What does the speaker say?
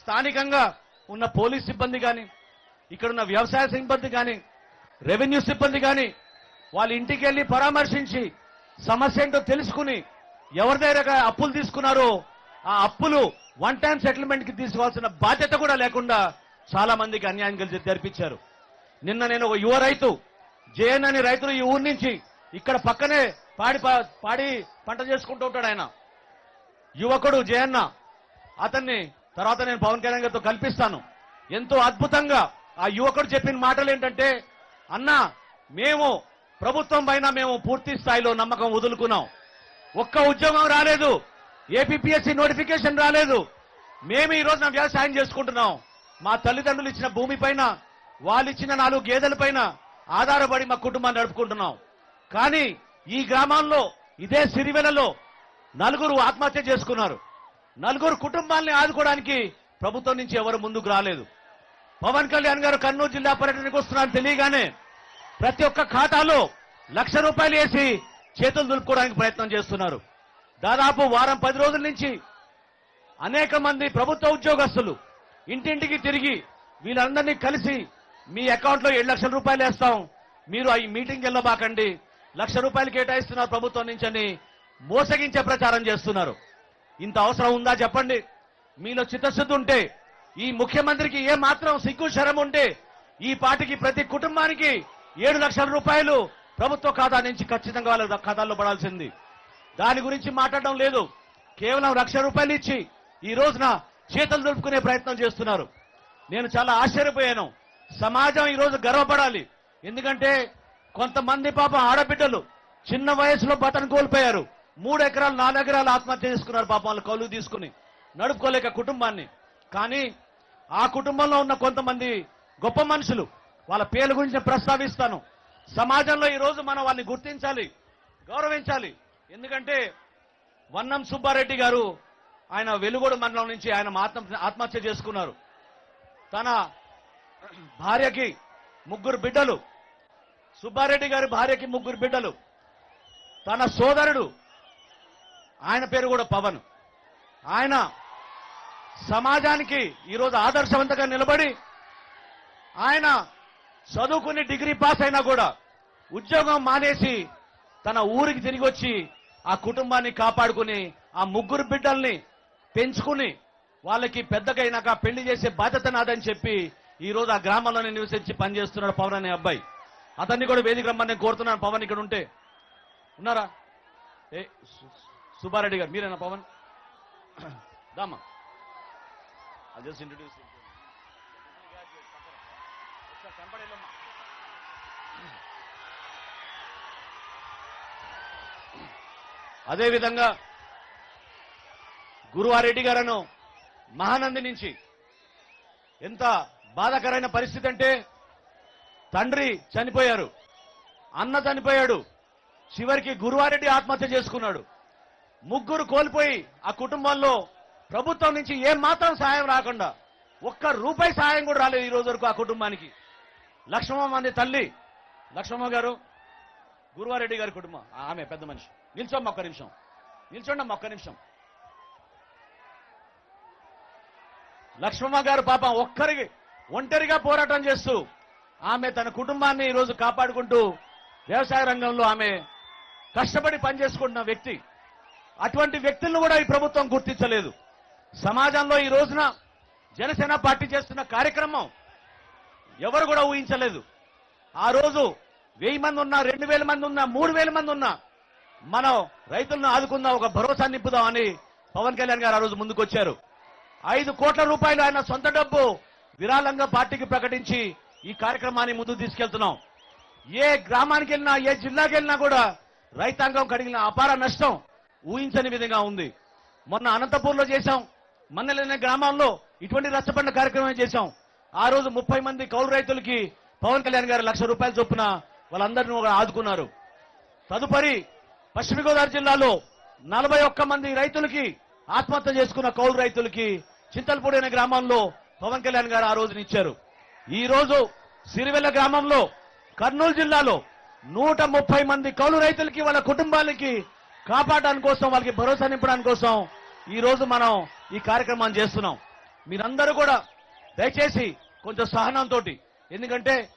స్థానికంగా ఉన్న పోలీస్ సిబ్బంది కానీ ఇక్కడ ఉన్న వ్యవసాయ సిబ్బంది కానీ రెవెన్యూ సిబ్బంది కానీ వాళ్ళ ఇంటికి వెళ్ళి పరామర్శించి సమస్య ఏంటో తెలుసుకుని ఎవరి దగ్గర అప్పులు తీసుకున్నారో ఆ అప్పులు వన్ టైం సెటిల్మెంట్ కి తీసుకోవాల్సిన బాధ్యత కూడా లేకుండా చాలా మందికి అన్యాయం కలిసి జరిపించారు నిన్న నేను ఒక యువ రైతు జేఎన్ అని రైతులు ఈ ఊరు నుంచి ఇక్కడ పక్కనే పాడి ప- పాడి పంట చేసుకుంటూ ఉంటాడు ఆయన యువకుడు జయన్న అతన్ని తర్వాత నేను పవన్ కళ్యాణ్ గారితో కల్పిస్తాను ఎంతో అద్భుతంగా ఆ యువకుడు చెప్పిన మాటలు ఏంటంటే అన్నా మేము ప్రభుత్వం పైన మేము పూర్తి స్థాయిలో నమ్మకం వదులుకున్నాం ఒక్క ఉద్యోగం రాలేదు ఏపీఎస్సి నోటిఫికేషన్ రాలేదు మేము ఈ రోజున వ్యవసాయం చేసుకుంటున్నాం మా తల్లిదండ్రులు ఇచ్చిన భూమి పైన వాళ్ళు ఇచ్చిన నాలుగు గేదెల పైన ఆధారపడి మా కుటుంబాన్ని నడుపుకుంటున్నాం కానీ ఈ గ్రామాల్లో ఇదే సిరివెలలో నలుగురు ఆత్మహత్య చేసుకున్నారు నలుగురు కుటుంబాల్ని ఆదుకోవడానికి ప్రభుత్వం నుంచి ఎవరు ముందుకు రాలేదు పవన్ కళ్యాణ్ గారు కర్నూలు జిల్లా పర్యటనకు వస్తున్నారని తెలియగానే ప్రతి ఒక్క ఖాతాలో లక్ష రూపాయలు వేసి చేతులు దులుపుకోవడానికి ప్రయత్నం చేస్తున్నారు దాదాపు వారం పది రోజుల నుంచి అనేక మంది ప్రభుత్వ ఉద్యోగస్తులు ఇంటింటికి తిరిగి వీళ్ళందరినీ కలిసి మీ అకౌంట్లో ఏడు లక్షల రూపాయలు వేస్తాం మీరు ఈ మీటింగ్ వెళ్ళబాకండి లక్ష రూపాయలు కేటాయిస్తున్నారు ప్రభుత్వం నుంచి అని మోసగించే ప్రచారం చేస్తున్నారు ఇంత అవసరం ఉందా చెప్పండి మీలో చిత్తశుద్ధి ఉంటే ఈ ముఖ్యమంత్రికి ఏ మాత్రం సిగ్గు శరం ఉంటే ఈ పార్టీకి ప్రతి కుటుంబానికి ఏడు లక్షల రూపాయలు ప్రభుత్వ ఖాతా నుంచి ఖచ్చితంగా వాళ్ళ ఖాతాల్లో పడాల్సింది దాని గురించి మాట్లాడడం లేదు కేవలం లక్ష రూపాయలు ఇచ్చి ఈ రోజున చేతులు దులుపుకునే ప్రయత్నం చేస్తున్నారు నేను చాలా ఆశ్చర్యపోయాను సమాజం ఈ రోజు గర్వపడాలి ఎందుకంటే కొంతమంది పాపం ఆడబిడ్డలు చిన్న వయసులో బటన్ కోల్పోయారు మూడు ఎకరాలు నాలుగు ఎకరాలు ఆత్మహత్య చేసుకున్నారు పాపం వాళ్ళు కౌలు తీసుకుని నడుపుకోలేక కుటుంబాన్ని కానీ ఆ కుటుంబంలో ఉన్న కొంతమంది గొప్ప మనుషులు వాళ్ళ పేర్ల గురించి నేను ప్రస్తావిస్తాను సమాజంలో ఈ రోజు మనం వాళ్ళని గుర్తించాలి గౌరవించాలి ఎందుకంటే వన్నం సుబ్బారెడ్డి గారు ఆయన వెలుగోడు మండలం నుంచి ఆయన ఆత్మ ఆత్మహత్య చేసుకున్నారు తన భార్యకి ముగ్గురు బిడ్డలు సుబ్బారెడ్డి గారి భార్యకి ముగ్గురు బిడ్డలు తన సోదరుడు ఆయన పేరు కూడా పవన్ ఆయన సమాజానికి ఈరోజు ఆదర్శవంతంగా నిలబడి ఆయన చదువుకుని డిగ్రీ పాస్ అయినా కూడా ఉద్యోగం మానేసి తన ఊరికి తిరిగి వచ్చి ఆ కుటుంబాన్ని కాపాడుకుని ఆ ముగ్గురు బిడ్డల్ని పెంచుకుని వాళ్ళకి పెద్దగైనాక పెళ్లి చేసే బాధ్యత నాదని చెప్పి ఈ రోజు ఆ గ్రామంలోనే నివసించి పనిచేస్తున్నాడు పవన్ అనే అబ్బాయి అతన్ని కూడా వేదిక రమ్మని నేను కోరుతున్నాను పవన్ ఇక్కడ ఉంటే ఉన్నారా ఏ సు- సుబ్బారెడ్డి గారు మీరేనా పవన్ దామా ఐ జస్ట్ ఇంట్రడ్యూస్ అదేవిధంగా గురువారెడ్డి గారను మహానంది నుంచి ఎంత బాధాకరమైన పరిస్థితి అంటే తండ్రి చనిపోయారు అన్న చనిపోయాడు చివరికి గురువారెడ్డి ఆత్మహత్య చేసుకున్నాడు ముగ్గురు కోల్పోయి ఆ కుటుంబంలో ప్రభుత్వం నుంచి ఏం మాత్రం సాయం రాకుండా ఒక్క రూపాయి సాయం కూడా రాలేదు ఈ రోజు వరకు ఆ కుటుంబానికి లక్ష్మమ్మ మంది తల్లి లక్ష్మమ్మ గారు గురువారెడ్డి గారి కుటుంబం ఆమె పెద్ద మనిషి నిల్చోమ్మ ఒక్క నిమిషం నిల్చోండి ఒక్క నిమిషం లక్ష్మమ్మ గారు పాపం ఒక్కరికి ఒంటరిగా పోరాటం చేస్తూ ఆమె తన కుటుంబాన్ని ఈరోజు కాపాడుకుంటూ వ్యవసాయ రంగంలో ఆమె కష్టపడి పనిచేసుకుంటున్న వ్యక్తి అటువంటి వ్యక్తులను కూడా ఈ ప్రభుత్వం గుర్తించలేదు సమాజంలో ఈ రోజున జనసేన పార్టీ చేస్తున్న కార్యక్రమం ఎవరు కూడా ఊహించలేదు ఆ రోజు వెయ్యి మంది ఉన్నా రెండు వేల మంది ఉన్నా మూడు వేల మంది ఉన్నా మనం రైతులను ఆదుకుందాం ఒక భరోసా నింపుదాం అని పవన్ కళ్యాణ్ గారు ఆ రోజు ముందుకొచ్చారు ఐదు కోట్ల రూపాయలు ఆయన సొంత డబ్బు విరాళంగా పార్టీకి ప్రకటించి ఈ కార్యక్రమాన్ని ముందుకు తీసుకెళ్తున్నాం ఏ గ్రామానికి వెళ్ళినా ఏ జిల్లాకి వెళ్ళినా కూడా రైతాంగం కడిగిన అపార నష్టం ఊహించని విధంగా ఉంది మొన్న అనంతపూర్లో చేశాం మన్నెలనే గ్రామాల్లో ఇటువంటి రచ్చబండ కార్యక్రమం చేశాం ఆ రోజు ముప్పై మంది కౌలు రైతులకి పవన్ కళ్యాణ్ గారు లక్ష రూపాయలు చొప్పున వాళ్ళందరినీ కూడా ఆదుకున్నారు తదుపరి పశ్చిమ గోదావరి జిల్లాలో నలభై ఒక్క మంది రైతులకి ఆత్మహత్య చేసుకున్న కౌలు రైతులకి చింతలపూడి అనే గ్రామంలో పవన్ కళ్యాణ్ గారు ఆ రోజున ఇచ్చారు ఈ రోజు సిరివెల్ల గ్రామంలో కర్నూలు జిల్లాలో నూట ముప్పై మంది కౌలు రైతులకి వాళ్ళ కుటుంబాలకి కాపాడడానికి కోసం వాళ్ళకి భరోసా నింపడానికి కోసం ఈ రోజు మనం ఈ కార్యక్రమాన్ని చేస్తున్నాం మీరందరూ కూడా దయచేసి కొంచెం సహనంతో ఎందుకంటే